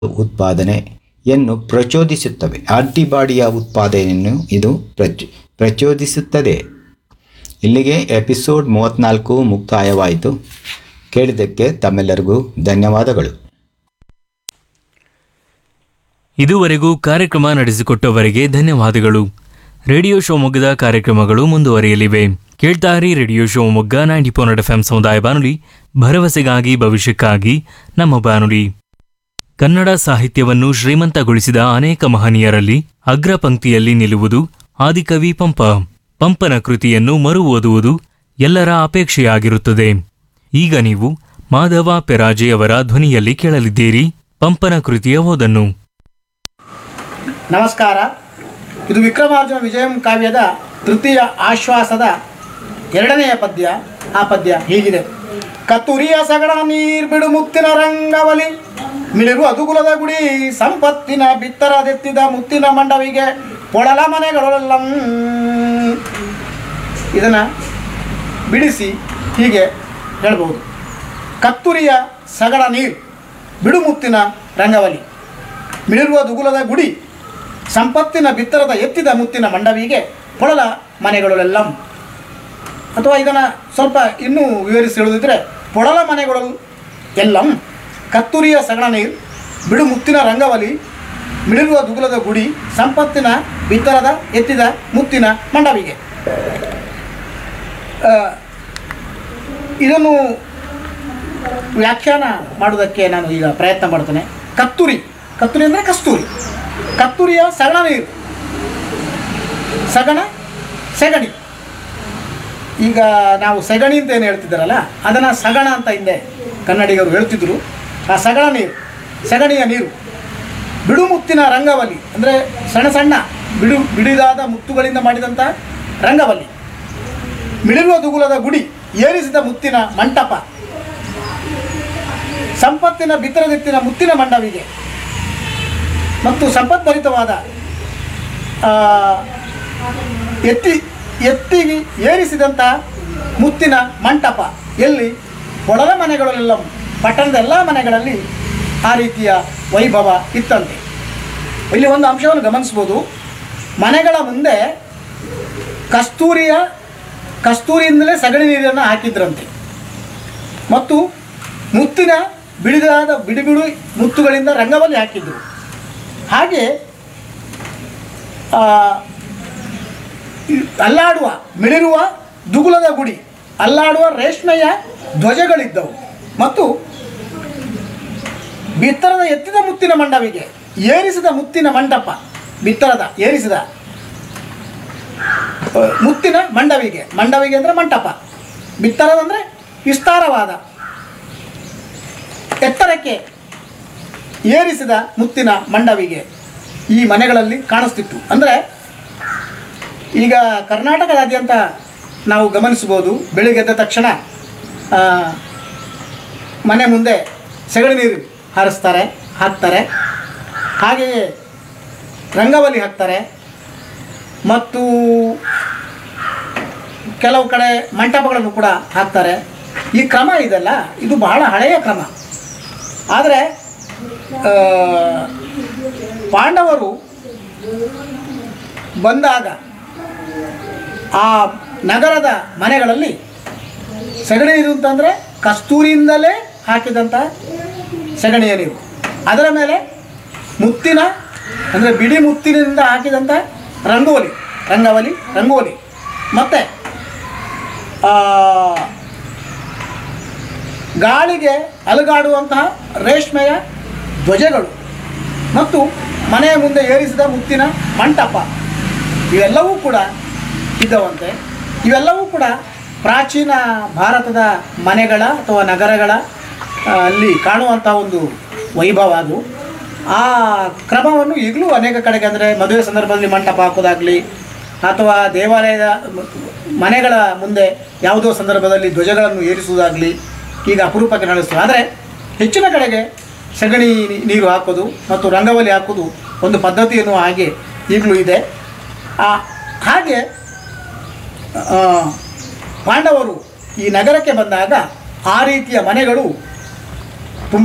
ಉತ್ಪಾದನೆಯನ್ನು ಪ್ರಚೋದಿಸುತ್ತವೆ ಆಂಟಿಬಾಡಿಯ ಉತ್ಪಾದನೆಯನ್ನು ಇದು ಪ್ರಚ್ ಪ್ರಚೋದಿಸುತ್ತದೆ ಇಲ್ಲಿಗೆ ಎಪಿಸೋಡ್ ಮೂವತ್ತ್ನಾಲ್ಕು ಮುಕ್ತಾಯವಾಯಿತು ಕೇಳಿದ್ದಕ್ಕೆ ತಮ್ಮೆಲ್ಲರಿಗೂ ಧನ್ಯವಾದಗಳು ಇದುವರೆಗೂ ಕಾರ್ಯಕ್ರಮ ನಡೆಸಿಕೊಟ್ಟವರಿಗೆ ಧನ್ಯವಾದಗಳು ರೇಡಿಯೋ ಶಿವಮೊಗ್ಗದ ಕಾರ್ಯಕ್ರಮಗಳು ಮುಂದುವರಿಯಲಿವೆ ಕೇಳ್ತಾರಿ radio Shivamogga ninety four F M ಸಮುದಾಯ ಬಾನುಲಿ ಭರವಸೆಗಾಗಿ ಭವಿಷ್ಯಕ್ಕಾಗಿ ನಮ್ಮ ಬಾನುಲಿ ಕನ್ನಡ ಸಾಹಿತ್ಯವನ್ನು ಶ್ರೀಮಂತಗೊಳಿಸಿದ ಅನೇಕ ಮಹನೀಯರಲ್ಲಿ ಅಗ್ರ ಪಂಕ್ತಿಯಲ್ಲಿ ನಿಲ್ಲುವುದು ಆದಿಕವಿ ಪಂಪ ಪಂಪನ ಕೃತಿಯನ್ನು ಮರು ಓದುವುದು ಎಲ್ಲರ ಅಪೇಕ್ಷೆಯಾಗಿರುತ್ತದೆ ಈಗ ನೀವು ಮಾಧವ ಪೆರಾಜೆ ಅವರ ಧ್ವನಿಯಲ್ಲಿ ಕೇಳಲಿದ್ದೀರಿ ಪಂಪನ ಕೃತಿಯ ಓದನ್ನು ನಮಸ್ಕಾರ ಇದು ವಿಕ್ರಮಾರ್ಜುನ ವಿಜಯಂ ಕಾವ್ಯದ ತೃತೀಯ ಆಶ್ವಾಸದ ಎರಡನೆಯ ಪದ್ಯ ಆ ಪದ್ಯ ಹೀಗಿದೆ ಕತ್ತುರಿಯ ಸಗಡ ನೀರ್ ಬಿಡು ಮುತ್ತಿನ ರಂಗವಲಿ ಮಿಳಿರು ಅದುಗುಲದ ಗುಡಿ ಸಂಪತ್ತಿನ ಬಿತ್ತರದೆತ್ತಿದ ಮುತ್ತಿನ ಮಂಡವಿಗೆ ಪೊಳಲ ಮನೆಗಳೆಲ್ಲ ಇದನ್ನು ಬಿಡಿಸಿ ಹೀಗೆ ಹೇಳ್ಬೋದು ಕತ್ತುರಿಯ ಸಗಡ ನೀರು ಬಿಡುಮುತ್ತಿನ ರಂಗವಲಿ ಮಿಳಿರುವ ದುಗುಲದ ಗುಡಿ ಸಂಪತ್ತಿನ ಬಿತ್ತರದ ಎತ್ತಿದ ಮುತ್ತಿನ ಮಂಡವಿಗೆ ಪೊಳಲ ಮನೆಗಳೆಲ್ಲ ಅಥವಾ ಇದನ್ನು ಸ್ವಲ್ಪ ಇನ್ನೂ ವಿವರಿಸಿ ಹೇಳುದಿದ್ರೆ ಪೊಳಲ ಮನೆಗಳು ಎಲ್ಲಂ ಕತ್ತುರಿಯ ಸಗಣ ನೀರು ಬಿಡು ಮುತ್ತಿನ ರಂಗವಲಿ ಮಿಳಿರುವ ದುಗುಲದ ಗುಡಿ ಸಂಪತ್ತಿನ ಬಿತ್ತರದ ಎತ್ತಿದ ಮುತ್ತಿನ ಮಂಡವಿಗೆ ಆ, ಇದನ್ನು ವ್ಯಾಖ್ಯಾನ ಮಾಡುವುದಕ್ಕೆ ನಾನು ಈಗ ಪ್ರಯತ್ನ ಮಾಡ್ತೇನೆ ಕತ್ತುರಿ ಕತ್ತುರಿ ಅಂದರೆ ಕಸ್ತೂರಿ ಕತ್ತುರಿಯ ಸಗಣ ನೀರು ಸಗಣ ಸೆಗಣಿ ಈಗ ನಾವು ಸೆಗಣಿ ಅಂತ ಏನು ಹೇಳ್ತಿದ್ದಾರಲ್ಲ ಅದನ್ನು ಸಗಣ ಅಂತ ಹಿಂದೆ ಕನ್ನಡಿಗರು ಹೇಳ್ತಿದ್ರು ಆ ಸಗಣ ನೀರು ಸಗಣಿಯ ನೀರು ಬಿಡುಮುತ್ತಿನ ರಂಗವಲ್ಲಿ ಅಂದರೆ ಸಣ್ಣ ಸಣ್ಣ ಬಿಡು ಬಿಡಿದಾದ ಮುತ್ತುಗಳಿಂದ ಮಾಡಿದಂಥ ರಂಗವಲ್ಲಿ ಮಿಳಿರುವ ದುಗುಲದ ಗುಡಿ ಏರಿಸಿದ ಮುತ್ತಿನ ಮಂಟಪ ಸಂಪತ್ತಿನ ಬಿತ್ತರದೆತ್ತಿನ ಮುತ್ತಿನ ಮಂಡವಿಗೆ ಮತ್ತು ಸಂಪದ್ಭರಿತವಾದ ಆ, ಎತ್ತಿ ಎತ್ತಿಗೆ ಏರಿಸಿದಂತಹ ಮುತ್ತಿನ ಮಂಟಪ ಎಲ್ಲಿ ಒಳಲ ಮನೆಗಳಲ್ಲೆಲ್ಲ ಪಟ್ಟಣದ ಎಲ್ಲ ಮನೆಗಳಲ್ಲಿ ಆ ರೀತಿಯ ವೈಭವ ಇತ್ತಂತೆ ಇಲ್ಲಿ ಒಂದು ಅಂಶವನ್ನು ಗಮನಿಸ್ಬೋದು ಮನೆಗಳ ಮುಂದೆ ಕಸ್ತೂರಿಯ ಕಸ್ತೂರಿಯಿಂದಲೇ ಸಗಣಿ ನೀರನ್ನು ಹಾಕಿದ್ರಂತೆ ಮತ್ತು ಮುತ್ತಿನ ಬಿಡಿದಾದ ಬಿಡಿ ಬಿಡು ಮುತ್ತುಗಳಿಂದ ರಂಗವಲ್ಲಿ ಹಾಕಿದ್ರು ಹಾಗೆ ಆ, ಈ ಅಲ್ಲಾಡುವ ಮಿಳಿರುವ ದುಗುಲದ ಗುಡಿ ಅಲ್ಲಾಡುವ ರೇಷ್ಮೆಯ ಧ್ವಜಗಳಿದ್ದವು ಮತ್ತು ಬಿತ್ತರದ ಎತ್ತಿದ ಮುತ್ತಿನ ಮಂಡವಿಗೆ ಏರಿಸಿದ ಮುತ್ತಿನ ಮಂಟಪ ಬಿತ್ತರದ ಏರಿಸಿದ ಆ, ಮುತ್ತಿನ ಮಂಡವಿಗೆ ಮಂಡವಿಗೆ ಅಂದರೆ ಮಂಟಪ ಬಿತ್ತರದಂದರೆ ವಿಸ್ತಾರವಾದ ಎತ್ತರಕ್ಕೆ ಏರಿಸಿದ ಮುತ್ತಿನ ಮಂಡವಿಗೆ ಈ ಮನೆಗಳಲ್ಲಿ ಕಾಣಿಸ್ತಿತ್ತು ಅಂದರೆ ಈಗ ಕರ್ನಾಟಕದಾದ್ಯಂತ ನಾವು ಗಮನಿಸ್ಬೋದು ಬೆಳಿಗ್ಗೆ ಎದ್ದ ತಕ್ಷಣ ಆ, ಮನೆ ಮುಂದೆ ಸಗಣಿ ನೀರು ಹಾರಿಸ್ತಾರೆ ಹಾಕ್ತಾರೆ ಹಾಗೆಯೇ ರಂಗವಲ್ಲಿ ಹಾಕ್ತಾರೆ ಮತ್ತು ಕೆಲವು ಕಡೆ ಮಂಟಪಗಳನ್ನು ಕೂಡ ಹಾಕ್ತಾರೆ ಈ ಕ್ರಮ ಇದೆಲ್ಲ ಇದು ಬಹಳ ಹಳೆಯ ಕ್ರಮ ಆದರೆ ಆ, ಪಾಂಡವರು ಬಂದಾಗ ಆ ನಗರದ ಮನೆಗಳಲ್ಲಿ ಸಗಣಿ ನೀರು ಅಂತಂದರೆ ಕಸ್ತೂರಿಯಿಂದಲೇ ಹಾಕಿದಂಥ ಸಗಣಿಯ ನೀರು ಅದರ ಮೇಲೆ ಮುತ್ತಿನ ಅಂದರೆ ಬಿಡಿ ಮುತ್ತಿನಿಂದ ಹಾಕಿದಂಥ ರಂಗೋಲಿ ರಂಗವಲಿ ರಂಗೋಲಿ ಮತ್ತು ಗಾಳಿಗೆ ಅಲುಗಾಡುವಂತಹ ರೇಷ್ಮೆಯ ಧ್ವಜಗಳು ಮತ್ತು ಮನೆಯ ಮುಂದೆ ಏರಿಸಿದ ಮುತ್ತಿನ ಮಂಟಪ ಇವೆಲ್ಲವೂ ಕೂಡ ಇದ್ದವಂತೆ ಇವೆಲ್ಲವೂ ಕೂಡ ಪ್ರಾಚೀನ ಭಾರತದ ಮನೆಗಳ ಅಥವಾ ನಗರಗಳ ಆ, ಅಲ್ಲಿ ಕಾಣುವಂಥ ಒಂದು ವೈಭವ ಅದು ಆ ಕ್ರಮವನ್ನು ಈಗಲೂ ಅನೇಕ ಕಡೆಗೆ ಅಂದರೆ ಮದುವೆ ಸಂದರ್ಭದಲ್ಲಿ ಮಂಟಪ ಹಾಕೋದಾಗಲಿ ಅಥವಾ ದೇವಾಲಯದ ಮ- ಮನೆಗಳ ಮುಂದೆ ಯಾವುದೋ ಸಂದರ್ಭದಲ್ಲಿ ಧ್ವಜಗಳನ್ನು ಏರಿಸುವುದಾಗಲಿ ಈಗ ಅಪರೂಪಕ್ಕೆ ನಡೆಸ್ತವೆ ಆದರೆ ಹೆಚ್ಚಿನ ಕಡೆಗೆ ಸಗಣಿ ನೀ- ನೀರು ಹಾಕೋದು ಮತ್ತು ರಂಗವಲಿ ಹಾಕೋದು ಒಂದು ಪದ್ಧತಿಯನ್ನು ಹಾಗೆ ಈಗಲೂ ಇದೆ ಆ ಹಾಗೆ ಆ, ಪಾಂಡವರು ಈ ನಗರಕ್ಕೆ ಬಂದಾಗ ಆ ರೀತಿಯ ಮನೆಗಳು ತುಂಬ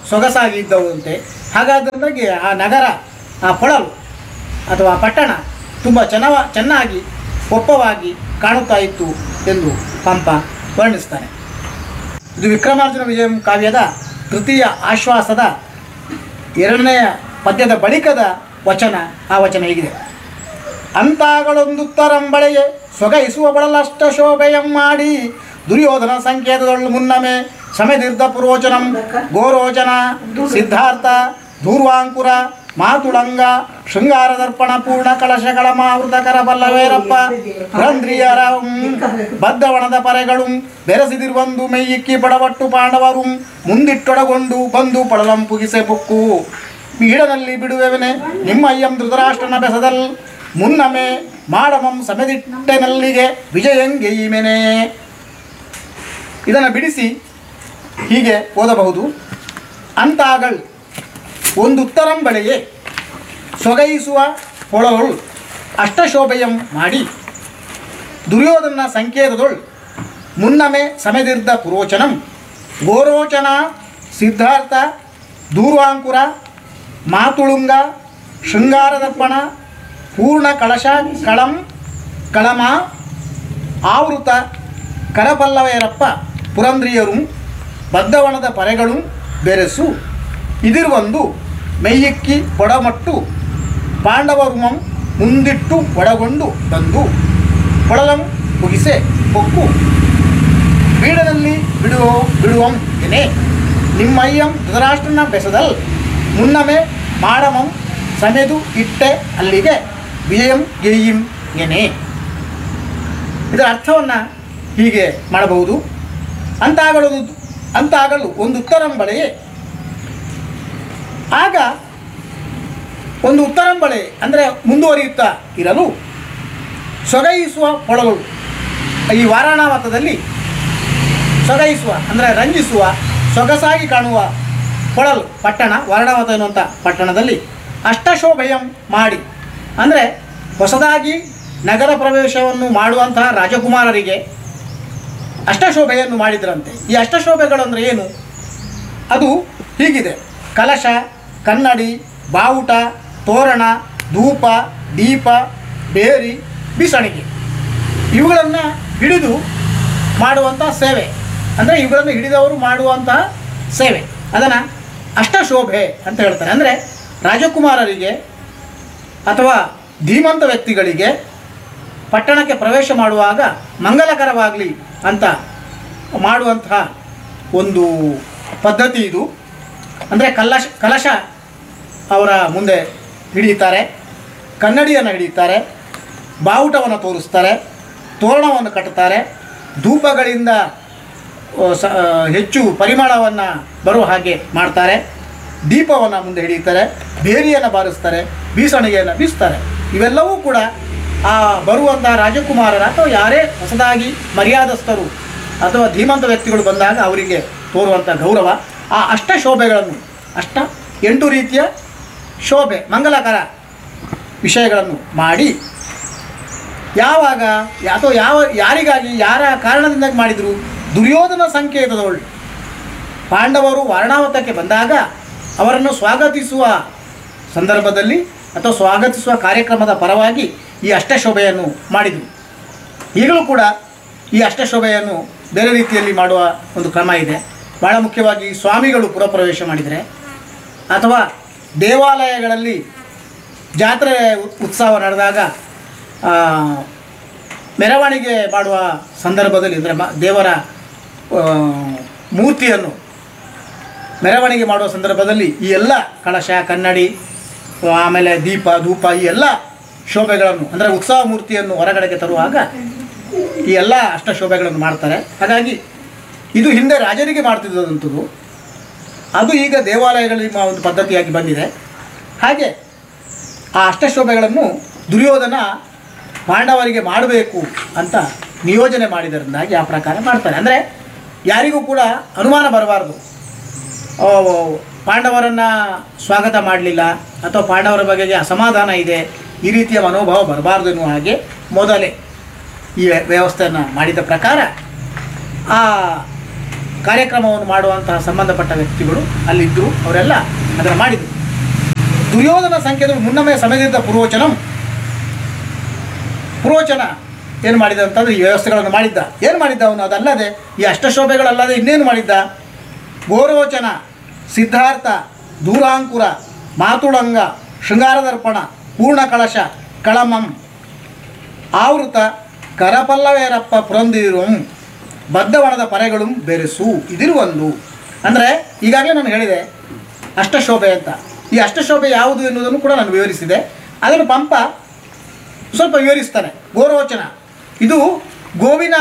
ಸೊಗಸಾಗಿ ಇದ್ದವಂತೆ ಹಾಗಾದ್ರಿಂದಾಗಿ ಆ ನಗರ ಆ ಕೊಳಲು ಅಥವಾ ಪಟ್ಟಣ ತುಂಬ ಚೆನ್ನವ ಚೆನ್ನಾಗಿ ಒಪ್ಪವಾಗಿ ಕಾಣುತ್ತಾ ಇತ್ತು ಎಂದು ಪಂಪ ವರ್ಣಿಸ್ತಾನೆ ಇದು ವಿಕ್ರಮಾರ್ಜುನ ವಿಜಯಂ ಕಾವ್ಯದ ತೃತೀಯ ಆಶ್ವಾಸದ ಎರಡನೆಯ ಪದ್ಯದ ಬಳಿಕದ ವಚನ ಆ ವಚನ ಹೀಗಿದೆ ಅಂತಾಗಳೊಂದುತ್ತರಂಬಳೆಯೇ ಸೊಗೈಸುವ ಬಳಲಷ್ಟ ಶೋಭೆಯಂ ಮಾಡಿ ದುರ್ಯೋಧನ ಸಂಕೇತದೊಳ್ಳು ಮುನ್ನಮೆ ಸಮೆದಿರ್ದ ಪುರೋಚನಂ ಗೋರೋಚನ ಸಿದ್ಧಾರ್ಥ ಧೂರ್ವಾಂಕುರ ಮಾತುಳಂಗ ಶೃಂಗಾರ ದರ್ಪಣ ಪೂರ್ಣ ಕಳಶಗಳ ಮಾವೃತಕರ ಬಲ್ಲವೇರಪ್ಪ ಪುರಂದ್ರಿಯರ ಬದ್ಧವಣದ ಪರೆಗಳು ಬೆರೆಸಿದಿರುವಂದು ಮೈಯಿಕ್ಕಿ ಬಡವಟ್ಟು ಪಾಂಡವರು ಮುಂದಿಟ್ಟೊಡಗೊಂಡು ಬಂದು ಪಳಲಂ ಪುಗಿಸೆ ಬುಕ್ಕು ಬೀಡನಲ್ಲಿ ಬಿಡುವೆವನೆ ನಿಮ್ಮ ಅಯ್ಯಂ ಧೃತರಾಷ್ಟ್ರನ ಬೆಸದಲ್ ಮುನ್ನಮೆ ಮಾಡಮಂ ಸಮೆದಿಟ್ಟೆನಲ್ಲಿಗೆ ವಿಜಯಂಗೆಯಿಮೆನೆ ಇದನ್ನು ಬಿಡಿಸಿ ಹೀಗೆ ಓದಬಹುದು ಅಂತಾಗಳ್ ಒಂದು ಉತ್ತರಂಬಳೆಯೇ ಸೊಗೈಸುವ ಹೊಳಗಳು ಅಷ್ಟಶೋಭೆಯಂ ಮಾಡಿ ದುರ್ಯೋಧನ ಸಂಕೇತದೊಳ್ ಮುನ್ನಮೆ ಸಮೆದಿರ್ದ ಪುರೋಚನಂ ಗೋರೋಚನ ಸಿದ್ಧಾರ್ಥ ದೂರ್ವಾಂಕುರ ಮಾತುಳುಂಗ ಶೃಂಗಾರದರ್ಪಣ ಪೂರ್ಣ ಕಳಶ ಕಳಂ ಕಳಮ ಆವೃತ ಕರಪಲ್ಲವೆಯರಪ್ಪ ಪುರಂದ್ರಿಯರು ಬದ್ಧವಣದ ಪರೆಗಳು ಬೆರೆಸು ಇದಿರುವಂದು ಮೆಯ್ಯಿಕ್ಕಿ ಒಡಮಟ್ಟು ಪಾಂಡವರುಮಂ ಮುಂದಿಟ್ಟು ಒಡಗೊಂಡು ಬಂದು ಕೊಳಲಂ ಮುಗಿಸೆ ಹೊಕ್ಕು ಬೀಡನಲ್ಲಿ ಬಿಡುವ ಬಿಡುವಂ ಎನೆ ನಿಮ್ಮಯ್ಯಂ ಧೃತರಾಷ್ಟ್ರನ ಬೆಸದಲ್ ಮುನ್ನಮೆ ಮಾಡಮಂ ಸಮೆದು ಇಟ್ಟೆ ಅಲ್ಲಿಗೆ ವಿಜಯಂ ಗೆಯ್ಯಿಂ ಎನೆ ಇದರ ಅರ್ಥವನ್ನು ಹೀಗೆ ಮಾಡಬಹುದು ಅಂತಾಗಲು ಅಂತಾಗಲು ಒಂದು ಉತ್ತರಂಬಳೆಯೇ ಆಗ ಒಂದು ಉತ್ತರಂಬಳೆ ಅಂದರೆ ಮುಂದುವರಿಯುತ್ತಾ ಇರಲು ಸೊಗೈಸುವ ಹೊಳಗಳು ಈ ವಾರಾಣಾವತದಲ್ಲಿ ಸೊಗೈಸುವ ಅಂದರೆ ರಂಜಿಸುವ ಸೊಗಸಾಗಿ ಕಾಣುವ ಕೊಳಲು ಪಟ್ಟಣ ವಾರಣಾವತ ಎನ್ನುವಂಥ ಪಟ್ಟಣದಲ್ಲಿ ಅಷ್ಟಶೋಭೆಯಂ ಮಾಡಿ ಅಂದರೆ ಹೊಸದಾಗಿ ನಗರ ಪ್ರವೇಶವನ್ನು ಮಾಡುವಂತಹ ರಾಜಕುಮಾರರಿಗೆ ಅಷ್ಟಶೋಭೆಯನ್ನು ಮಾಡಿದ್ರಂತೆ ಈ ಅಷ್ಟಶೋಭೆಗಳು ಅಂದರೆ ಏನು ಅದು ಹೀಗಿದೆ ಕಲಶ ಕನ್ನಡಿ ಬಾವುಟ ತೋರಣ ಧೂಪ ದೀಪ ಬೇರಿ ಬೀಸಣಿಗೆ ಇವುಗಳನ್ನು ಹಿಡಿದು ಮಾಡುವಂಥ ಸೇವೆ ಅಂದರೆ ಇವುಗಳನ್ನು ಹಿಡಿದವರು ಮಾಡುವಂತಹ ಸೇವೆ ಅದನ್ನು ಅಷ್ಟಶೋಭೆ ಅಂತ ಹೇಳ್ತಾರೆ ಅಂದರೆ ರಾಜಕುಮಾರರಿಗೆ ಅಥವಾ ಧೀಮಂತ ವ್ಯಕ್ತಿಗಳಿಗೆ ಪಟ್ಟಣಕ್ಕೆ ಪ್ರವೇಶ ಮಾಡುವಾಗ ಮಂಗಲಕರವಾಗಲಿ ಅಂತ ಮಾಡುವಂತಹ ಒಂದು ಪದ್ಧತಿ ಇದು ಅಂದರೆ ಕಲಶ ಕಲಶ ಅವರ ಮುಂದೆ ಹಿಡಿಯುತ್ತಾರೆ ಕನ್ನಡಿಯನ್ನು ಹಿಡಿಯುತ್ತಾರೆ ಬಾವುಟವನ್ನು ತೋರಿಸ್ತಾರೆ ತೋರಣವನ್ನು ಕಟ್ಟುತ್ತಾರೆ ಧೂಪಗಳಿಂದ ಆ, ಸ ಆ, ಹೆಚ್ಚು ಪರಿಮಳವನ್ನು ಬರುವ ಹಾಗೆ ಮಾಡ್ತಾರೆ ದೀಪವನ್ನು ಮುಂದೆ ಹಿಡಿಯುತ್ತಾರೆ ಬೇರಿಯನ್ನು ಬಾರಿಸ್ತಾರೆ ಬೀಸಣಿಗೆಯನ್ನು ಬೀಸ್ತಾರೆ ಇವೆಲ್ಲವೂ ಕೂಡ ಆ ಬರುವಂಥ ರಾಜಕುಮಾರರ ಅಥವಾ ಯಾರೇ ಹೊಸದಾಗಿ ಮರ್ಯಾದಸ್ಥರು ಅಥವಾ ಧೀಮಂತ ವ್ಯಕ್ತಿಗಳು ಬಂದಾಗ ಅವರಿಗೆ ತೋರುವಂಥ ಗೌರವ ಆ ಅಷ್ಟ ಶೋಭೆಗಳನ್ನು ಅಷ್ಟ ಎಂಟು ರೀತಿಯ ಶೋಭೆ ಮಂಗಲಕರ ವಿಷಯಗಳನ್ನು ಮಾಡಿ ಯಾವಾಗ ಯಾ- ಅಥವಾ ಯಾವ ಯಾರಿಗಾಗಿ ಯಾರ ಕಾರಣದಿಂದಾಗಿ ಮಾಡಿದರು ದುರ್ಯೋಧನ ಸಂಕೇತದವಳು ಪಾಂಡವರು ವಾರಣಾವತಕ್ಕೆ ಬಂದಾಗ ಅವರನ್ನು ಸ್ವಾಗತಿಸುವ ಸಂದರ್ಭದಲ್ಲಿ ಅಥವಾ ಸ್ವಾಗತಿಸುವ ಕಾರ್ಯಕ್ರಮದ ಪರವಾಗಿ ಈ ಅಷ್ಟಶೋಭೆಯನ್ನು ಮಾಡಿದರು ಈಗಲೂ ಕೂಡ ಈ ಅಷ್ಟಶೋಭೆಯನ್ನು ಬೇರೆ ರೀತಿಯಲ್ಲಿ ಮಾಡುವ ಒಂದು ಕ್ರಮ ಇದೆ ಭಾಳ ಮುಖ್ಯವಾಗಿ ಸ್ವಾಮಿಗಳು ಪುರಪ್ರವೇಶ ಮಾಡಿದರೆ ಅಥವಾ ದೇವಾಲಯಗಳಲ್ಲಿ ಜಾತ್ರೆ ಉತ್- ಉತ್ಸವ ನಡೆದಾಗ ಆ, ಮೆರವಣಿಗೆ ಮಾಡುವ ಸಂದರ್ಭದಲ್ಲಿ ಅಂದರೆ ಮ ದೇವರ ಆ, ಮೂರ್ತಿಯನ್ನು ಮೆರವಣಿಗೆ ಮಾಡುವ ಸಂದರ್ಭದಲ್ಲಿ ಈ ಎಲ್ಲ ಕಳಶ ಕನ್ನಡಿ ಆಮೇಲೆ ದೀಪ ಧೂಪ ಈ ಎಲ್ಲ ಶೋಭೆಗಳನ್ನು ಅಂದರೆ ಉತ್ಸವ ಮೂರ್ತಿಯನ್ನು ಹೊರಗಡೆಗೆ ತರುವಾಗ ಈ ಎಲ್ಲ ಅಷ್ಟ ಶೋಭೆಗಳನ್ನು ಮಾಡ್ತಾರೆ ಹಾಗಾಗಿ ಇದು ಹಿಂದೆ ರಾಜರಿಗೆ ಮಾಡ್ತಿದ್ದಂಥದ್ದು ಅದು ಈಗ ದೇವಾಲಯಗಳಲ್ಲಿ ಮಾ- ಒಂದು ಪದ್ಧತಿಯಾಗಿ ಬಂದಿದೆ ಹಾಗೆ ಆ ಅಷ್ಟಶೋಭೆಗಳನ್ನು ದುರ್ಯೋಧನ ಪಾಂಡವರಿಗೆ ಮಾಡಬೇಕು ಅಂತ ನಿಯೋಜನೆ ಮಾಡಿದರಿಂದಾಗಿ ಆ ಪ್ರಕಾರ ಮಾಡ್ತಾರೆ ಅಂದರೆ ಯಾರಿಗೂ ಕೂಡ ಅನುಮಾನ ಬರಬಾರ್ದು ಓ, ಪಾಂಡವರನ್ನು ಸ್ವಾಗತ ಮಾಡಲಿಲ್ಲ ಅಥವಾ ಪಾಂಡವರ ಬಗೆಗೆ ಅಸಮಾಧಾನ ಇದೆ ಈ ರೀತಿಯ ಮನೋಭಾವ ಬರಬಾರ್ದು ಎನ್ನುವ ಹಾಗೆ ಮೊದಲೇ ಈ ವ್ಯವಸ್ಥೆಯನ್ನು ಮಾಡಿದ ಪ್ರಕಾರ ಆ ಕಾರ್ಯಕ್ರಮವನ್ನು ಮಾಡುವಂತಹ ಸಂಬಂಧಪಟ್ಟ ವ್ಯಕ್ತಿಗಳು ಅಲ್ಲಿದ್ದರು ಅವರೆಲ್ಲ ಅದನ್ನು ಮಾಡಿದರು ದುರ್ಯೋಧನ ಸಂಖ್ಯೆಗಳು ಮುನ್ನಮೇ ಸಮಯದಿಂದ ಪುರೋಚನಂ ಪುರೋಚನ ಏನು ಮಾಡಿದ ಅಂತಂದ್ರೆ ಈ ವ್ಯವಸ್ಥೆಗಳನ್ನು ಮಾಡಿದ್ದ ಏನು ಮಾಡಿದ್ದ ಅವನು ಅದಲ್ಲದೆ ಈ ಅಷ್ಟಶೋಭೆಗಳಲ್ಲದೆ ಇನ್ನೇನು ಮಾಡಿದ್ದ ಗೋರೋಚನ ಸಿದ್ಧಾರ್ಥ ದೂರಾಂಕುರ ಮಾತುಳಂಗ ಶೃಂಗಾರದರ್ಪಣ ಪೂರ್ಣ ಕಳಶ ಕಳಮಂ ಆವೃತ ಕರಪಲ್ಲವೇರಪ್ಪ ಪುರಂದಿರುಂ ಬದ್ಧವಣದ ಪರೆಗಳು ಬೆರೆಸು ಇದಿರುವೊಂದು ಅಂದರೆ ಈಗಾಗಲೇ ನಾನು ಹೇಳಿದೆ ಅಷ್ಟಶೋಭೆ ಅಂತ ಈ ಅಷ್ಟಶೋಭೆ ಯಾವುದು ಎನ್ನುವುದನ್ನು ಕೂಡ ನಾನು ವಿವರಿಸಿದೆ ಅದನ್ನು ಪಂಪ ಸ್ವಲ್ಪ ವಿವರಿಸ್ತಾನೆ ಗೋರೋಚನ ಇದು ಗೋವಿನ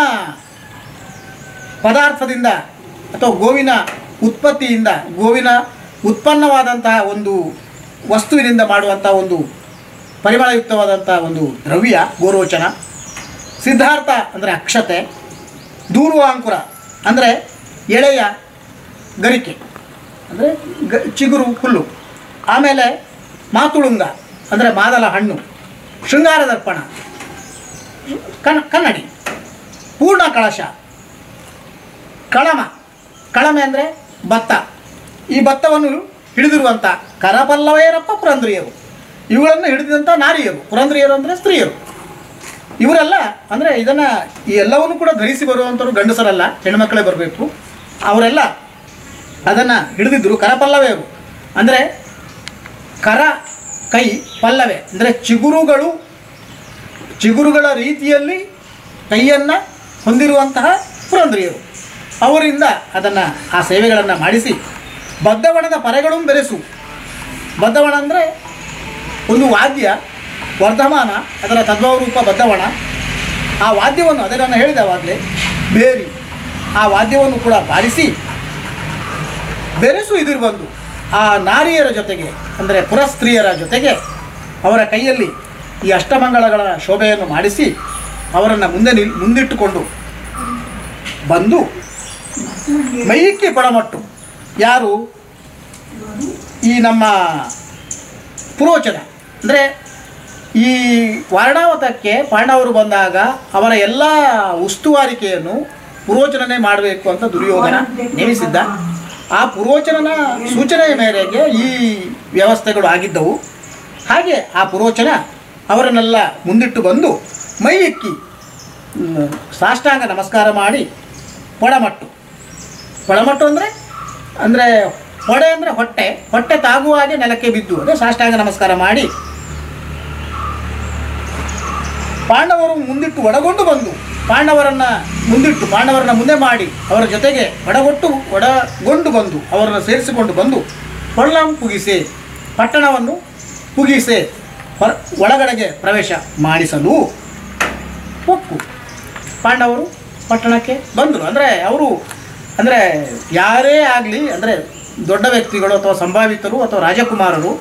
ಪದಾರ್ಥದಿಂದ ಅಥವಾ ಗೋವಿನ ಉತ್ಪತ್ತಿಯಿಂದ ಗೋವಿನ ಉತ್ಪನ್ನವಾದಂತಹ ಒಂದು ವಸ್ತುವಿನಿಂದ ಮಾಡುವಂಥ ಒಂದು ಪರಿಮಳಯುಕ್ತವಾದಂಥ ಒಂದು ದ್ರವ್ಯ ಗೋರೋಚನ ಸಿದ್ಧಾರ್ಥ ಅಂದರೆ ಅಕ್ಷತೆ ದೂರ್ವಾಂಕುರ ಅಂದರೆ ಎಳೆಯ ಗರಿಕೆ ಅಂದರೆ ಗ ಚಿಗುರು ಹುಲ್ಲು ಆಮೇಲೆ ಮಾತುಳುಂಗ ಅಂದರೆ ಮಾದಲ ಹಣ್ಣು ಶೃಂಗಾರ ದರ್ಪಣ ಕಣ ಕನ್ನಡಿ ಪೂರ್ಣ ಕಳಶ ಕಳಮ ಕಳಮೆ ಅಂದರೆ ಭತ್ತ ಈ ಭತ್ತವನ್ನು ಹಿಡಿದಿರುವಂಥ ಕರಪಲ್ಲವೆಯರಪ್ಪ ಪುರಂದ್ರಿಯರು ಇವುಗಳನ್ನು ಹಿಡಿದಂಥ ನಾರಿಯರು ಪುರಂದ್ರಿಯರು ಅಂದರೆ ಸ್ತ್ರೀಯರು ಇವರೆಲ್ಲ ಅಂದರೆ ಇದನ್ನು ಈ ಎಲ್ಲವನ್ನು ಕೂಡ ಧರಿಸಿ ಬರುವಂಥವ್ರು ಗಂಡಸರಲ್ಲ ಹೆಣ್ಮಕ್ಳೇ ಬರಬೇಕು ಅವರೆಲ್ಲ ಅದನ್ನು ಹಿಡಿದಿದ್ದರು ಕರಪಲ್ಲವೆಯರು ಅಂದರೆ ಕರ ಕೈ ಪಲ್ಲವೆ ಅಂದರೆ ಚಿಗುರುಗಳು ಚಿಗುರುಗಳ ರೀತಿಯಲ್ಲಿ ಕೈಯನ್ನು ಹೊಂದಿರುವಂತಹ ಪುರಂದ್ರಿಯರು ಅವರಿಂದ ಅದನ್ನು ಆ ಸೇವೆಗಳನ್ನು ಮಾಡಿಸಿ ಬದ್ಧವಣದ ಪರೆಗಳು ಬೆರೆಸು ಬದ್ಧವಣ ಅಂದರೆ ಒಂದು ವಾದ್ಯ ವರ್ಧಮಾನ ಅದರ ತದ್ಭವ ರೂಪ ಬದ್ಧವಣ ಆ ವಾದ್ಯವನ್ನು ಅದೇ ನಾನು ಹೇಳಿದೆ ಅವಾಗಲೇ ಬೇರಿ ಆ ವಾದ್ಯವನ್ನು ಕೂಡ ಬಾರಿಸಿ ಬೆರೆಸು ಇದಿರು ಬಂದು ಆ ನಾರಿಯರ ಜೊತೆಗೆ ಅಂದರೆ ಪುರಸ್ತ್ರೀಯರ ಜೊತೆಗೆ ಅವರ ಕೈಯಲ್ಲಿ ಈ ಅಷ್ಟಮಂಗಳಗಳ ಶೋಭೆಯನ್ನು ಮಾಡಿಸಿ ಅವರನ್ನು ಮುಂದೆ ನಿಲ್ ಮುಂದಿಟ್ಟುಕೊಂಡು ಬಂದು ಮೈಕ್ಕೆ ಪಡಮಟ್ಟು ಯಾರು ಈ ನಮ್ಮ ಪುರೋಚನ ಅಂದರೆ ಈ ವಾರಣಾವತಕ್ಕೆ ಪಾಂಡವರು ಬಂದಾಗ ಅವರ ಎಲ್ಲ ಉಸ್ತುವಾರಿಕೆಯನ್ನು ಪುರೋಚನನೇ ಮಾಡಬೇಕು ಅಂತ ದುರ್ಯೋಧನ ನೇಮಿಸಿದ್ದ ಆ ಪುರೋಚನನ ಸೂಚನೆಯ ಮೇರೆಗೆ ಈ ವ್ಯವಸ್ಥೆಗಳು ಆಗಿದ್ದವು ಹಾಗೆ ಆ ಪುರೋಚನ ಅವರನ್ನೆಲ್ಲ ಮುಂದಿಟ್ಟು ಬಂದು ಮೈ ಎಕ್ಕಿ ಮ್, ಸಾಷ್ಟಾಂಗ ನಮಸ್ಕಾರ ಮಾಡಿ ಪೊಡಮಟ್ಟು ಪೊಡಮಟ್ಟು ಅಂದರೆ ಅಂದರೆ ಹೊಡೆ ಅಂದರೆ ಹೊಟ್ಟೆ ಹೊಟ್ಟೆ ತಾಗುವ ಹಾಗೆ ನೆಲಕ್ಕೆ ಬಿದ್ದು ಅದೇ ಸಾಷ್ಟಾಂಗ ನಮಸ್ಕಾರ ಮಾಡಿ ಪಾಂಡವರು ಮುಂದಿಟ್ಟು ಒಡಗೊಂಡು ಬಂದು ಪಾಂಡವರನ್ನ ಮುಂದಿಟ್ಟು ಪಾಂಡವರನ್ನ ಮುಂದೆ ಮಾಡಿ ಅವರ ಜೊತೆಗೆ ಒಡಗೊಟ್ಟು ಒಡಗೊಂಡು ಬಂದು ಅವರನ್ನು ಸೇರಿಸಿಕೊಂಡು ಬಂದು ಕೊಳ್ಳಂ ಪುಗಿಸೆ ಪಟ್ಟಣವನ್ನು ಪುಗಿಸೆ ಹೊರ ಒಳಗಡೆಗೆ ಪ್ರವೇಶ ಮಾಡಿಸಲು ಒಪ್ಪು ಪಾಂಡವರು ಪಟ್ಟಣಕ್ಕೆ ಬಂದರು ಅಂದರೆ ಅವರು ಅಂದರೆ ಯಾರೇ ಆಗಲಿ ಅಂದರೆ ದೊಡ್ಡ ವ್ಯಕ್ತಿಗಳು ಅಥವಾ ಸಂಭಾವಿತರು ಅಥವಾ ರಾಜಕುಮಾರರು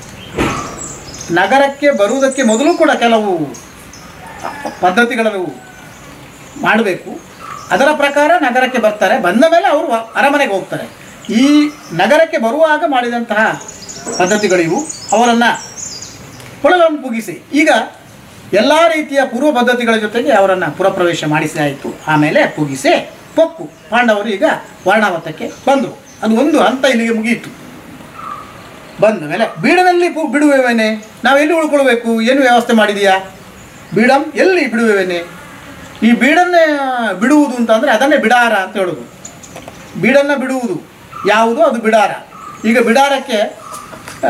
ನಗರಕ್ಕೆ ಬರುವುದಕ್ಕೆ ಮೊದಲು ಕೂಡ ಕೆಲವು ಪದ್ಧತಿಗಳನ್ನು ಮಾಡಬೇಕು ಅದರ ಪ್ರಕಾರ ನಗರಕ್ಕೆ ಬರ್ತಾರೆ ಬಂದ ಮೇಲೆ ಅವರು ಅರಮನೆಗೆ ಹೋಗ್ತಾರೆ ಈ ನಗರಕ್ಕೆ ಬರುವಾಗ ಮಾಡಿದಂತಹ ಪದ್ಧತಿಗಳಿವು ಅವರನ್ನು ಕೊಳಲನ್ನು ಮುಗಿಸಿ ಈಗ ಎಲ್ಲ ರೀತಿಯ ಪೂರ್ವ ಪದ್ಧತಿಗಳ ಜೊತೆಗೆ ಅವರನ್ನು ಪುರಪ್ರವೇಶ ಮಾಡಿಸಿ ಆಯಿತು ಆಮೇಲೆ ಪುಗಿಸಿ ಪೊಕ್ಕು ಪಾಂಡವರು ಈಗ ವರ್ಣಾವತಕ್ಕೆ ಬಂದರು ಅದು ಒಂದು ಹಂತ ಇಲ್ಲಿಗೆ ಮುಗಿಯಿತು ಬಂದ ಮೇಲೆ ಬೀಡನಲ್ಲಿ ಪು ಬಿಡುವೆವೇನೆ ನಾವು ಎಲ್ಲಿ ಉಳ್ಕೊಳ್ಬೇಕು ಏನು ವ್ಯವಸ್ಥೆ ಮಾಡಿದೀಯಾ ಬೀಡಂ ಎಲ್ಲಿ ಬಿಡುವೆವೇನೆ ಈ ಬೀಡನ್ನೇ ಬಿಡುವುದು ಅಂತ ಅಂದರೆ ಅದನ್ನೇ ಬಿಡಾರ ಅಂತ ಹೇಳೋದು ಬೀಡನ್ನು ಬಿಡುವುದು ಯಾವುದು ಅದು ಬಿಡಾರ ಈಗ ಬಿಡಾರಕ್ಕೆ ಆ,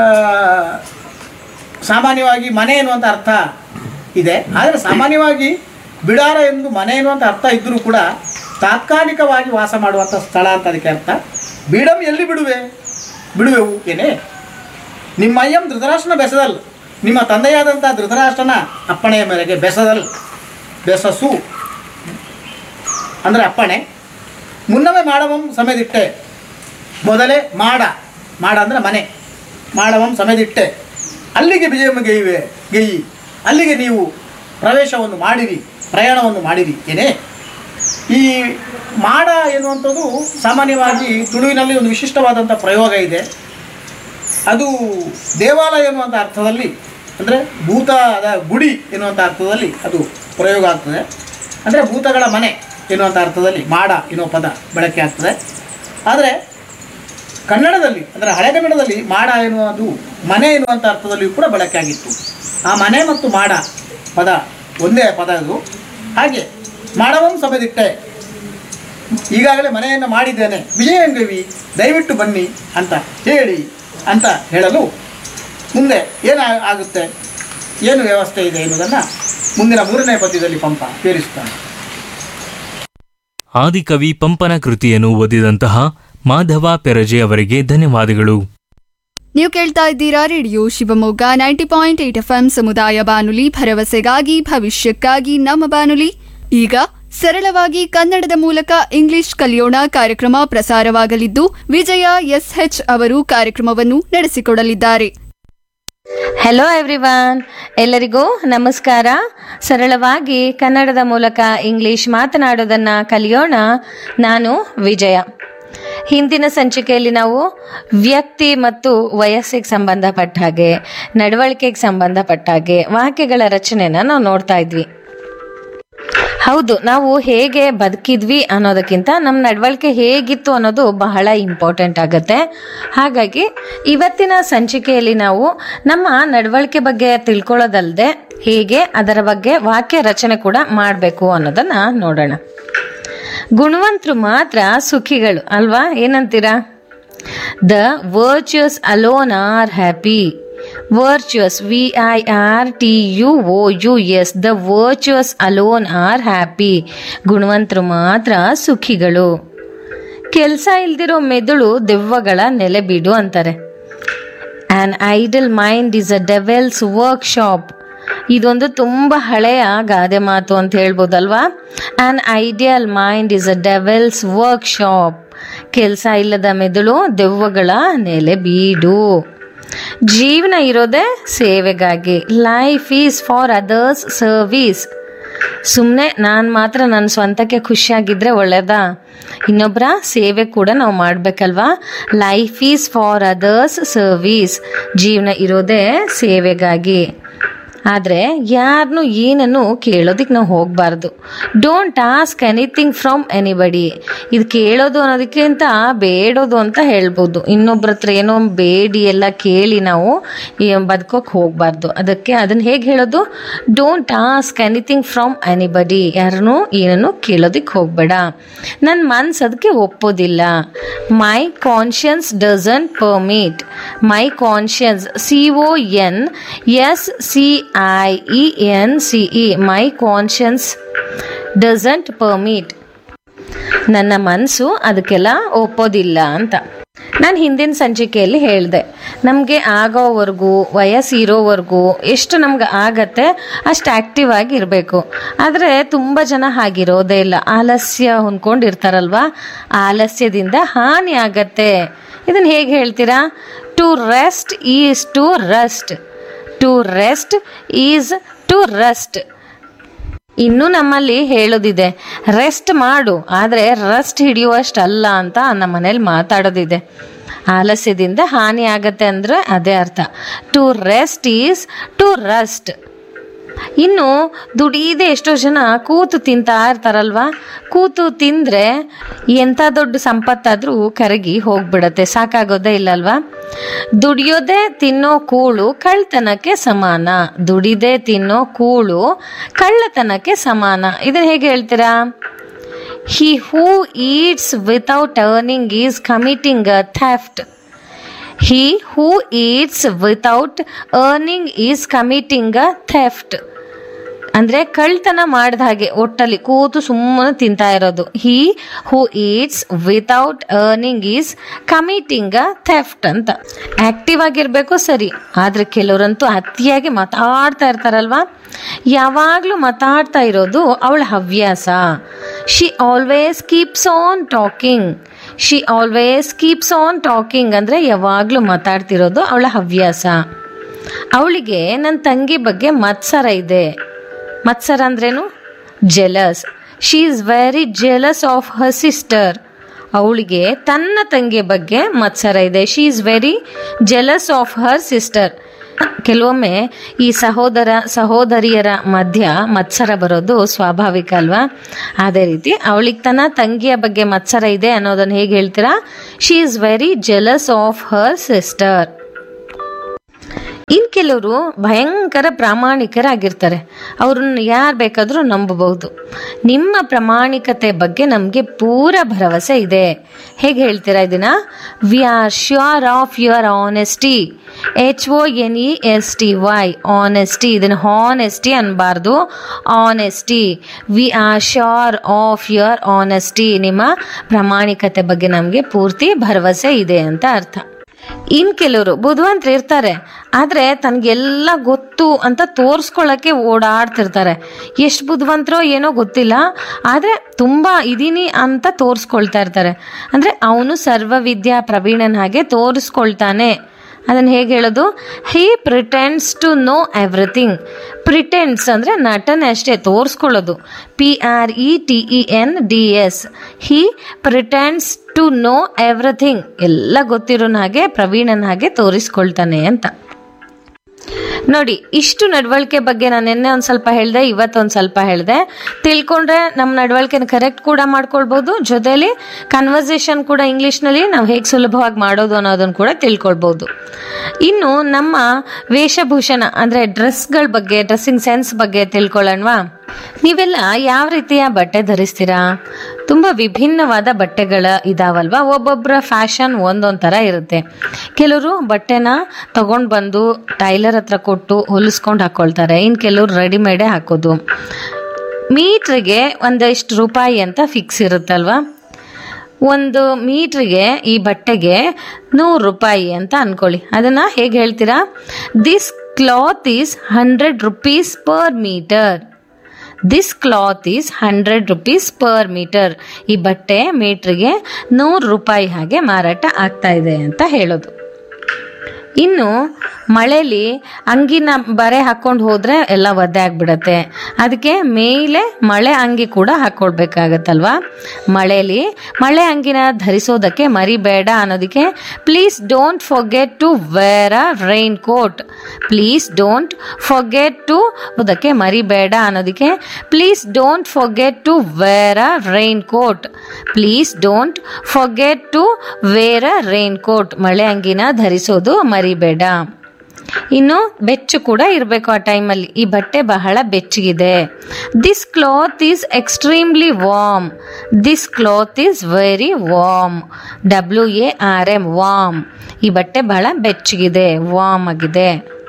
ಸಾಮಾನ್ಯವಾಗಿ ಮನೆ ಎನ್ನುವಂಥ ಅರ್ಥ ಇದೆ ಆದರೆ ಸಾಮಾನ್ಯವಾಗಿ ಬಿಡಾರ ಎಂದು ಮನೆ ಎನ್ನುವಂಥ ಅರ್ಥ ಇದ್ದರೂ ಕೂಡ ತಾತ್ಕಾಲಿಕವಾಗಿ ವಾಸ ಮಾಡುವಂಥ ಸ್ಥಳ ಅಂತ ಅದಕ್ಕೆ ಅರ್ಥ ಬೀಡಂ ಎಲ್ಲಿ ಬಿಡುವೆ ಬಿಡುವೆವು ಏನೇ ನಿಮ್ಮ ಅಯ್ಯಂ ಧೃತರಾಷ್ಟ್ರನ ಬೆಸದಲ್ ನಿಮ್ಮ ತಂದೆಯಾದಂಥ ಧೃತರಾಷ್ಟ್ರನ ಅಪ್ಪಣೆಯ ಮೇರೆಗೆ ಬೆಸದಲ್ ಬೆಸಸು ಅಂದರೆ ಅಪ್ಪಣೆ ಮುನ್ನವೇ ಮಾಡವಂ ಸಮೆದಿಟ್ಟೆ ಮೊದಲೇ ಮಾಡ ಮಾಡ ಅಂದರೆ ಮನೆ ಮಾಡವಂ ಸಮೆದಿಟ್ಟೆ ಅಲ್ಲಿಗೆ ವಿಜಯಮ್ಮ ಗೆಯ್ಯುವೆ ಗೆಯ್ಯಿ ಅಲ್ಲಿಗೆ ನೀವು ಪ್ರವೇಶವನ್ನು ಮಾಡಿರಿ ಪ್ರಯಾಣವನ್ನು ಮಾಡಿರಿ ಏನೇ ಈ ಮಾಡ ಎನ್ನುವಂಥದ್ದು ಸಾಮಾನ್ಯವಾಗಿ ತುಳುವಿನಲ್ಲಿ ಒಂದು ವಿಶಿಷ್ಟವಾದಂಥ ಪ್ರಯೋಗ ಇದೆ ಅದು ದೇವಾಲಯ ಎನ್ನುವಂಥ ಅರ್ಥದಲ್ಲಿ ಅಂದರೆ ಭೂತದ ಗುಡಿ ಎನ್ನುವಂಥ ಅರ್ಥದಲ್ಲಿ ಅದು ಪ್ರಯೋಗ ಆಗ್ತದೆ ಅಂದರೆ ಭೂತಗಳ ಮನೆ ಎನ್ನುವಂಥ ಅರ್ಥದಲ್ಲಿ ಮಾಡ ಎನ್ನುವ ಪದ ಬಳಕೆ ಆಗ್ತದೆ ಆದರೆ ಕನ್ನಡದಲ್ಲಿ ಅಂದರೆ ಹಳೆಗನ್ನಡದಲ್ಲಿ ಮಾಡ ಎನ್ನುವುದು ಮನೆ ಎನ್ನುವಂಥ ಅರ್ಥದಲ್ಲಿಯೂ ಕೂಡ ಬಳಕೆ ಆಗಿತ್ತು ಆ ಮನೆ ಮತ್ತು ಮಾಡ ಪದ ಒಂದೇ ಪದ ಅದು ಹಾಗೆ ಮಾಡವನ್ನು ಸಬದಿಟ್ಟೆ ಈಗಾಗಲೇ ಮನೆಯನ್ನು ಮಾಡಿದ್ದೇನೆ ವಿಜಯಂಗವಿ ದಯವಿಟ್ಟು ಬನ್ನಿ ಅಂತ ಹೇಳಿ ಅಂತ ಹೇಳಲು ಮುಂದೆ ಏನು ಆಗುತ್ತೆ ಏನು ವ್ಯವಸ್ಥೆ ಇದೆ ಎನ್ನುವುದನ್ನು ಮುಂದಿನ ಮೂರನೇ ಪದ್ಯದಲ್ಲಿ ಪಂಪ ವಿವರಿಸ್ತಾನೆ ಆದಿಕವಿ ಪಂಪನ ಕೃತಿಯನ್ನು ಓದಿದಂತಹ ಮಾಧವ ಪೆರಜೆ ಅವರಿಗೆ ಧನ್ಯವಾದಗಳು ನೀವು ಕೇಳ್ತಾ ಇದ್ದೀರಾ radio Shivamogga ninety point eight F M ಸಮುದಾಯ ಬಾನುಲಿ ಭರವಸೆಗಾಗಿ ಭವಿಷ್ಯಕ್ಕಾಗಿ ನಮ್ಮ ಬಾನುಲಿ ಈಗ ಸರಳವಾಗಿ ಕನ್ನಡದ ಮೂಲಕ ಇಂಗ್ಲಿಷ್ ಕಲಿಯೋಣ ಕಾರ್ಯಕ್ರಮ ಪ್ರಸಾರವಾಗಲಿದ್ದು ವಿಜಯ ಎಸ್ಎಚ್ ಅವರು ಕಾರ್ಯಕ್ರಮವನ್ನು ನಡೆಸಿಕೊಡಲಿದ್ದಾರೆ ಹೆಲೋ ಎವ್ರಿವಾನ್ ಎಲ್ಲರಿಗೂ ನಮಸ್ಕಾರ ಸರಳವಾಗಿ ಕನ್ನಡದ ಮೂಲಕ ಇಂಗ್ಲಿಷ್ ಮಾತನಾಡೋದನ್ನ ಕಲಿಯೋಣ ನಾನು ವಿಜಯ ಹಿಂದಿನ ಸಂಚಿಕೆಯಲ್ಲಿ ನಾವು ವ್ಯಕ್ತಿ ಮತ್ತು ವಯಸ್ಸಿಗೆ ಸಂಬಂಧಪಟ್ಟ ಹಾಗೆ ನಡವಳಿಕೆಗೆ ಸಂಬಂಧಪಟ್ಟ ಹಾಗೆ ವಾಕ್ಯಗಳ ರಚನೆನ ನಾವು ನೋಡ್ತಾ ಇದ್ವಿ ಹೌದು ನಾವು ಹೇಗೆ ಬದುಕಿದ್ವಿ ಅನ್ನೋದಕ್ಕಿಂತ ನಮ್ಮ ನಡವಳಿಕೆ ಹೇಗಿತ್ತು ಅನ್ನೋದು ಬಹಳ ಇಂಪಾರ್ಟೆಂಟ್ ಆಗುತ್ತೆ ಹಾಗಾಗಿ ಇವತ್ತಿನ ಸಂಚಿಕೆಯಲ್ಲಿ ನಾವು ನಮ್ಮ ನಡವಳಿಕೆ ಬಗ್ಗೆ ತಿಳ್ಕೊಳ್ಳೋದಲ್ಲದೆ ಹೇಗೆ ಅದರ ಬಗ್ಗೆ ವಾಕ್ಯ ರಚನೆ ಕೂಡ ಮಾಡಬೇಕು ಅನ್ನೋದನ್ನ ನೋಡೋಣ ಗುಣವಂತರು ಮಾತ್ರ ಸುಖಿಗಳು ಅಲ್ವಾ ಏನಂತೀರಾ the virtuous alone are happy virtuous V I R T U O U S the virtuous alone are happy ಗುಣವಂತರು ಮಾತ್ರ ಸುಖಿಗಳು ಕೆಲಸ ಇಲ್ದಿರೋ ಮೆದುಳು ದೆವ್ವಗಳ ನೆಲೆಬೀಡು ಅಂತಾರೆ an idle mind is a devil's workshop ಇದೊಂದು ತುಂಬ ಹಳೆಯ ಗಾದೆ ಮಾತು ಅಂತ ಹೇಳ್ಬೋದಲ್ವಾ an ideal mind is a devil's workshop ಕೆಲಸ ಇಲ್ಲದ ಮೆದುಳು ದೆವ್ವಗಳ ನೆಲೆ ಬೀಡು ಜೀವನ ಇರೋದೇ ಸೇವೆಗಾಗಿ life is for others service ಸುಮ್ಮನೆ ನಾನು ಮಾತ್ರ ನನ್ನ ಸ್ವಂತಕ್ಕೆ ಖುಷಿಯಾಗಿದ್ರೆ ಒಳ್ಳೇದಾ ಇನ್ನೊಬ್ಬರ ಸೇವೆ ಕೂಡ ನಾವು ಮಾಡಬೇಕಲ್ವಾ life is for others service ಜೀವನ ಇರೋದೇ ಸೇವೆಗಾಗಿ ಆದರೆ ಯಾರನ್ನು ಏನನ್ನು ಕೇಳೋದಕ್ಕೆ ನಾವು ಹೋಗಬಾರ್ದು don't ask anything from anybody ಇದು ಕೇಳೋದು ಅನ್ನೋದಕ್ಕಿಂತ ಬೇಡೋದು ಅಂತ ಹೇಳ್ಬೋದು ಇನ್ನೊಬ್ರ ಹತ್ರ ಏನೋ ಬೇಡಿ ಎಲ್ಲ ಕೇಳಿ ನಾವು ಬದುಕೋಕೆ ಹೋಗಬಾರ್ದು ಅದಕ್ಕೆ ಅದನ್ನು ಹೇಗೆ ಹೇಳೋದು don't ask anything from anybody ಯಾರನ್ನು ಏನನ್ನು ಕೇಳೋದಕ್ಕೆ ಹೋಗಬೇಡ ನನ್ನ ಮನ್ಸು ಅದಕ್ಕೆ ಒಪ್ಪೋದಿಲ್ಲ my conscience doesn't permit my conscience C O N S C I E N C E my conscience doesn't permit ನನ್ನ ಮನಸ್ಸು ಅದಕ್ಕೆಲ್ಲ ಒಪ್ಪೋದಿಲ್ಲ ಅಂತ ನಾನು ಹಿಂದಿನ ಸಂಚಿಕೆಯಲ್ಲಿ ಹೇಳಿದೆ ನಮಗೆ ಆಗೋವರೆಗೂ ವಯಸ್ಸಿರೋವರೆಗೂ ಎಷ್ಟು ನಮ್ಗೆ ಆಗತ್ತೆ ಅಷ್ಟು ಆ್ಯಕ್ಟಿವ್ ಆಗಿ ಇರಬೇಕು ಆದರೆ ತುಂಬ ಜನ ಹಾಗಿರೋದೇ ಇಲ್ಲ ಆಲಸ್ಯ ಹೊಂದ್ಕೊಂಡಿರ್ತಾರಲ್ವಾ ಆಲಸ್ಯದಿಂದ ಹಾನಿ ಆಗತ್ತೆ ಇದನ್ನು ಹೇಗೆ ಹೇಳ್ತೀರಾ to rest is to rust to rest is to rust ಇನ್ನು ನಮ್ಮಲ್ಲಿ ಹೇಳೋದಿದೆ ರೆಸ್ಟ್ ಮಾಡು ಆದರೆ ರಸ್ಟ್ ಹಿಡಿಯುವಷ್ಟಲ್ಲ ಅಂತ ನಮ್ಮ ಮನೇಲಿ ಮಾತಾಡೋದಿದೆ ಆಲಸ್ಯದಿಂದ ಹಾನಿ ಆಗತ್ತೆ ಅಂದರೆ ಅದೇ ಅರ್ಥ to rest is to rust ಇನ್ನು ದುಡೀದೆ ಎಷ್ಟೋ ಜನ ಕೂತು ತಿಂತಾ ಇರ್ತಾರಲ್ವಾ ಕೂತು ತಿಂದರೆ ಎಂಥ ದೊಡ್ಡ ಸಂಪತ್ತಾದರೂ ಕರಗಿ ಹೋಗ್ಬಿಡತ್ತೆ ಸಾಕಾಗೋದೇ ಇಲ್ಲಲ್ವಾ ದುಡಿಯೋದೇ ತಿನ್ನೋ ಕೂಳು ಕಳ್ತನಕ್ಕೆ ಸಮಾನ ದುಡಿದೇ ತಿನ್ನೋ ಕೂಳು ಕಳ್ಳತನಕ್ಕೆ ಸಮಾನ ಇದನ್ನ ಹೇಗೆ ಹೇಳ್ತೀರಾ he who eats without earning is committing a theft he who eats without earning is committing a theft ಅಂದರೆ ಕಳ್ತನ ಮಾಡಿದ ಹಾಗೆ ಒಟ್ಟಲ್ಲಿ ಕೂತು ಸುಮ್ಮನೆ ತಿಂತಾ ಇರೋದು he who eats without earning is committing a theft ಅಂತ ಆಕ್ಟಿವ್ ಆಗಿರಬೇಕು ಸರಿ ಆದರೆ ಕೆಲವರಂತೂ ಅತಿಯಾಗಿ ಮಾತಾಡ್ತಾ ಇರ್ತಾರಲ್ವಾ ಯಾವಾಗಲೂ ಮಾತಾಡ್ತಾ ಇರೋದು ಅವಳ ಹವ್ಯಾಸ she always keeps on talking she always keeps on talking ಅಂದರೆ ಯಾವಾಗಲೂ ಮಾತಾಡ್ತಿರೋದು ಅವಳ ಹವ್ಯಾಸ ಅವಳಿಗೆ ನನ್ನ ತಂಗಿ ಬಗ್ಗೆ ಮತ್ಸರ ಇದೆ ಮತ್ಸರ ಅಂದ್ರೇನು jealous she is very jealous of her sister ಅವಳಿಗೆ ತನ್ನ ತಂಗಿಯ ಬಗ್ಗೆ ಮತ್ಸರ ಇದೆ she is very jealous of her sister ಕೆಲವೊಮ್ಮೆ ಈ ಸಹೋದರ ಸಹೋದರಿಯರ ಮಧ್ಯ ಮತ್ಸರ ಬರೋದು ಸ್ವಾಭಾವಿಕ ಅಲ್ವಾ ಅದೇ ರೀತಿ ಅವಳಿಗೆ ತನ್ನ ತಂಗಿಯ ಬಗ್ಗೆ ಮತ್ಸರ ಇದೆ ಅನ್ನೋದನ್ನ ಹೇಗೆ ಹೇಳ್ತೀರಾ she is very jealous of her sister ಇನ್ ಕೆಲವರು ಭಯಂಕರ ಪ್ರಾಮಾಣಿಕರಾಗಿರ್ತಾರೆ ಅವ್ರನ್ನ ಯಾರು ಬೇಕಾದರೂ ನಂಬಬಹುದು ನಿಮ್ಮ ಪ್ರಾಮಾಣಿಕತೆ ಬಗ್ಗೆ ನಮಗೆ ಪೂರ ಭರವಸೆ ಇದೆ ಹೇಗೆ ಹೇಳ್ತೀರಾ ಇದನ್ನ we are sure of your honesty H O N E S T Y honesty ಇದನ್ನು ಹಾನೆಸ್ಟಿ ಅನ್ಬಾರ್ದು honesty we are sure of your honesty ನಿಮ್ಮ ಪ್ರಾಮಾಣಿಕತೆ ಬಗ್ಗೆ ನಮಗೆ ಪೂರ್ತಿ ಭರವಸೆ ಇದೆ ಅಂತ ಅರ್ಥ ಇನ್ ಕೆಲವರು ಬುದ್ಧಿವಂತರು ಇರ್ತಾರೆ ಆದ್ರೆ ತನ್ಗೆಲ್ಲ ಗೊತ್ತು ಅಂತ ತೋರ್ಸ್ಕೊಳ್ಳಕ್ಕೆ ಓಡಾಡ್ತಿರ್ತಾರೆ ಎಷ್ಟು ಬುದ್ಧಿವಂತರೋ ಏನೋ ಗೊತ್ತಿಲ್ಲ ಆದ್ರೆ ತುಂಬಾ ಇದೀನಿ ಅಂತ ತೋರ್ಸ್ಕೊಳ್ತಾ ಇರ್ತಾರೆ ಅಂದ್ರೆ ಅವನು ಸರ್ವವಿದ್ಯಾ ಪ್ರವೀಣನ್ ಹಾಗೆ ತೋರಿಸ್ಕೊಳ್ತಾನೆ ಅದನ್ನು ಹೇಗೆ ಹೇಳೋದು he pretends to know everything pretends ಅಂದರೆ ನಟನೆ ಅಷ್ಟೇ ತೋರಿಸ್ಕೊಳ್ಳೋದು P R E T E N D S he pretends to know everything ಎಲ್ಲ ಗೊತ್ತಿರೋನ ಹಾಗೆ ಪ್ರವೀಣನ ಹಾಗೆ ತೋರಿಸ್ಕೊಳ್ತಾನೆ ಅಂತ ನೋಡಿ ಇಷ್ಟು ನಡವಳಿಕೆ ಬಗ್ಗೆ ನಾನು ನಿನ್ನೆ ಒಂದು ಸ್ವಲ್ಪ ಹೇಳಿದೆ ಇವತ್ತೊಂದು ಸ್ವಲ್ಪ ಹೇಳಿದೆ ತಿಳ್ಕೊಂಡ್ರೆ ನಮ್ಮ ನಡವಳಿಕೆನ ಕರೆಕ್ಟ್ ಕೂಡ ಮಾಡ್ಕೊಳ್ಬೋದು ಜೊತೆಲಿ ಕನ್ವರ್ಸೇಷನ್ ಕೂಡ ಇಂಗ್ಲೀಷ್ನಲ್ಲಿ ನಾವು ಹೇಗೆ ಸುಲಭವಾಗಿ ಮಾಡೋದು ಅನ್ನೋದನ್ನು ಕೂಡ ತಿಳ್ಕೊಳ್ಬೋದು ಇನ್ನು ನಮ್ಮ ವೇಷಭೂಷಣ ಅಂದರೆ ಡ್ರೆಸ್ಗಳ ಬಗ್ಗೆ ಡ್ರೆಸ್ಸಿಂಗ್ ಸೆನ್ಸ್ ಬಗ್ಗೆ ತಿಳ್ಕೊಳ್ಳೋಣವಾ ನೀವೆಲ್ಲ ಯಾವ ರೀತಿಯ ಬಟ್ಟೆ ಧರಿಸ್ತೀರಾ ತುಂಬ ವಿಭಿನ್ನವಾದ ಬಟ್ಟೆಗಳ ಇದಾವಲ್ವಾ ಒಬ್ಬೊಬ್ಬರ ಫ್ಯಾಷನ್ ಒಂದೊಂದು ಥರ ಇರುತ್ತೆ ಕೆಲವರು ಬಟ್ಟೆನ ತಗೊಂಡು ಬಂದು ಟೈಲರ್ ಹತ್ರ ಕೊಟ್ಟು ಹೊಲಿಸ್ಕೊಂಡು ಹಾಕ್ಕೊಳ್ತಾರೆ ಇನ್ನು ಕೆಲವರು ರೆಡಿಮೇಡೇ ಹಾಕೋದು ಮೀಟ್ರಿಗೆ ಒಂದಷ್ಟು ರೂಪಾಯಿ ಅಂತ ಫಿಕ್ಸ್ ಇರುತ್ತಲ್ವಾ ಒಂದು ಮೀಟ್ರಿಗೆ ಈ ಬಟ್ಟೆಗೆ ನೂರು ರೂಪಾಯಿ ಅಂತ ಅನ್ಕೊಳ್ಳಿ ಅದನ್ನ ಹೇಗೆ ಹೇಳ್ತೀರಾ this cloth is hundred rupees per metre this cloth is hundred rupees per metre ಈ ಬಟ್ಟೆ ಮೀಟ್ರಿಗೆ ನೂರು ರೂಪಾಯಿ ಹಾಗೆ ಮಾರಾಟ ಆಗ್ತಾ ಇದೆ ಅಂತ ಹೇಳೋದು ಇನ್ನು ಮಳೆಲಿ ಅಂಗಿನ ಬರೆ ಹಾಕೊಂಡು ಹೋದ್ರೆ ಎಲ್ಲ ಒದ್ದೆ ಆಗ್ಬಿಡತ್ತೆ ಅದಕ್ಕೆ ಮೇಲೆ ಮಳೆ ಅಂಗಿ ಕೂಡ ಹಾಕೊಳ್ಬೇಕಾಗತ್ತಲ್ವಾ ಮಳೆಲಿ ಮಳೆ ಅಂಗಿನ ಧರಿಸೋದಕ್ಕೆ ಮರಿಬೇಡ ಅನ್ನೋದಕ್ಕೆ please don't forget to wear a raincoat please don't forget to ಅದಕ್ಕೆ ಮರಿಬೇಡ ಅನ್ನೋದಕ್ಕೆ please don't forget to wear a raincoat please don't forget to wear a raincoat ಮಳೆ ಅಂಗಿನ ಧರಿಸೋದು ಮರಿಬೇಡ ಇನ್ನು ಬೆಚ್ಚು ಕೂಡ ಇರಬೇಕು ಆ ಟೈಮಲ್ಲಿ ಈ ಬಟ್ಟೆ ಬಹಳ ಬೆಚ್ಚಗಿದೆ this cloth is extremely warm this cloth is very warm W A R M warm ಈ ಬಟ್ಟೆ ಬಹಳ ಬೆಚ್ಚಗಿದೆ ವಾರ್ಮ್ ಆಗಿದೆ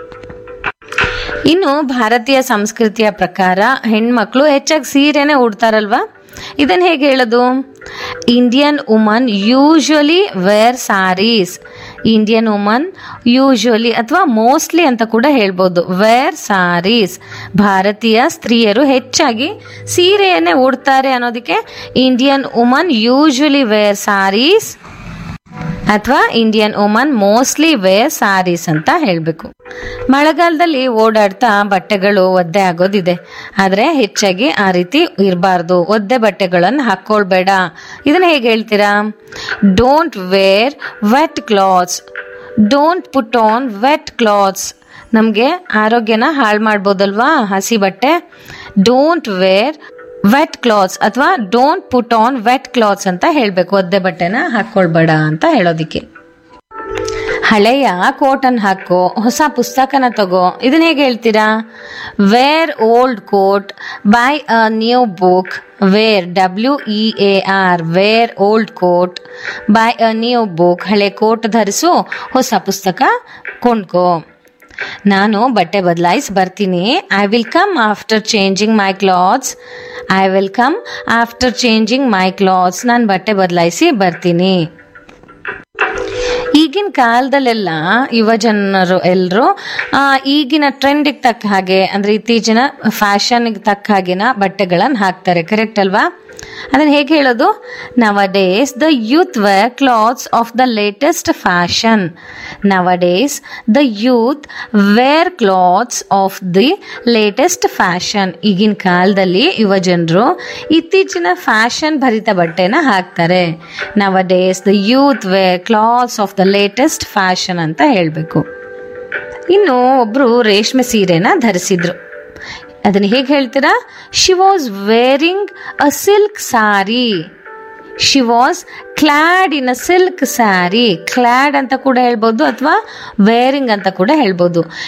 ಇನ್ನು ಭಾರತೀಯ ಸಂಸ್ಕೃತಿಯ ಪ್ರಕಾರ ಹೆಣ್ಮಕ್ಳು ಹೆಚ್ಚಾಗಿ ಸೀರೆನೆ ಉಡ್ತಾರಲ್ವಾ ಇದನ್ನ ಹೇಗೆ ಹೇಳೋದು Indian woman usually wear saris Indian woman usually ಅಥವಾ ಮೋಸ್ಟ್ಲಿ ಅಂತ ಕೂಡ ಹೇಳ್ಬೋದು ವೇರ್ ಸಾರೀಸ್ ಭಾರತೀಯ ಸ್ತ್ರೀಯರು ಹೆಚ್ಚಾಗಿ ಸೀರೆಯನ್ನೇ ಉಡ್ತಾರೆ ಅನ್ನೋದಕ್ಕೆ Indian woman usually wear saris ಅಥವಾ Indian woman mostly wear saris ಅಂತ ಹೇಳಬೇಕು ಮಳೆಗಾಲದಲ್ಲಿ ಓಡಾಡ್ತಾ ಬಟ್ಟೆಗಳು ಒದ್ದೆ ಆಗೋದಿದೆ ಆದರೆ ಹೆಚ್ಚಾಗಿ ಆ ರೀತಿ ಇರಬಾರ್ದು ಒದ್ದೆ ಬಟ್ಟೆಗಳನ್ನು ಹಾಕ್ಕೊಳ್ಬೇಡ ಇದನ್ನ ಹೇಗೆ ಹೇಳ್ತೀರಾ don't wear wet clothes don't put on wet clothes ನಮಗೆ ಆರೋಗ್ಯನ ಹಾಳು ಮಾಡ್ಬೋದಲ್ವಾ ಹಸಿ ಬಟ್ಟೆ ಡೋಂಟ್ ವೇರ್ ವೆಟ್ ಕ್ಲಾತ್ಸ್ ಅಥವಾ don't put on wet clothes ಅಂತ ಹೇಳಬೇಕು ಒದ್ದೆ ಬಟ್ಟೆನ ಹಾಕ್ಕೊಳ್ಬೇಡ ಅಂತ ಹೇಳೋದಿಕ್ಕೆ ಹಳೆಯ ಕೋಟನ್ ಹಾಕೋ ಹೊಸ ಪುಸ್ತಕನ ತಗೋ ಇದನ್ನ ಹೇಗೆ ಹೇಳ್ತೀರಾ wear old coat buy a new book wear W E A R wear old coat buy a new book ಹಳೆ ಕೋಟ್ ಧರಿಸು ಹೊಸ ಪುಸ್ತಕ ಕೊಂಡ್ಕೋ ನಾನು ಬಟ್ಟೆ ಬದಲಾಯಿಸಿ ಬರ್ತೀನಿ I will come after changing my clothes I will come after changing my clothes ನಾನು ಬಟ್ಟೆ ಬದಲಾಯಿಸಿ ಬರ್ತೀನಿ ಈಗಿನ ಕಾಲದಲ್ಲೆಲ್ಲ ಯುವ ಜನರು ಎಲ್ಲರೂ ಈಗಿನ ಟ್ರೆಂಡಿಗೆ ತಕ್ಕ ಹಾಗೆ ಅಂದರೆ ಇತ್ತೀಚಿನ ಫ್ಯಾಷನ್ಗೆ ತಕ್ಕ ಹಾಗಿನ ಬಟ್ಟೆಗಳನ್ನು ಹಾಕ್ತಾರೆ ಕರೆಕ್ಟ್ ಅಲ್ವಾ ಅದನ್ನು ಹೇಗೆ ಹೇಳೋದು nowadays the youth wear clothes of the latest fashion nowadays the youth wear clothes of the latest fashion ಈಗಿನ ಕಾಲದಲ್ಲಿ ಯುವ ಜನರು ಇತ್ತೀಚಿನ ಫ್ಯಾಷನ್ ಭರಿತ ಬಟ್ಟೆನ ಹಾಕ್ತಾರೆ nowadays the youth wear clothes of the latest fashion ಅಂತ ಹೇಳಬೇಕು ಇನ್ನು ಒಬ್ರು ರೇಷ್ಮೆ ಸೀರೆನ ಧರಿಸಿದ್ರು ಅದನ್ನ ಹೇಗೆ ಹೇಳ್ತೀರಾ she was wearing a silk sari she was clad in a silk sari clad ಅಂತ ಕೂಡ ಹೇಳ್ಬೋದು ಅಥವಾ ವೇರಿಂಗ್ ಅಂತ ಕೂಡ ಹೇಳ್ಬೋದು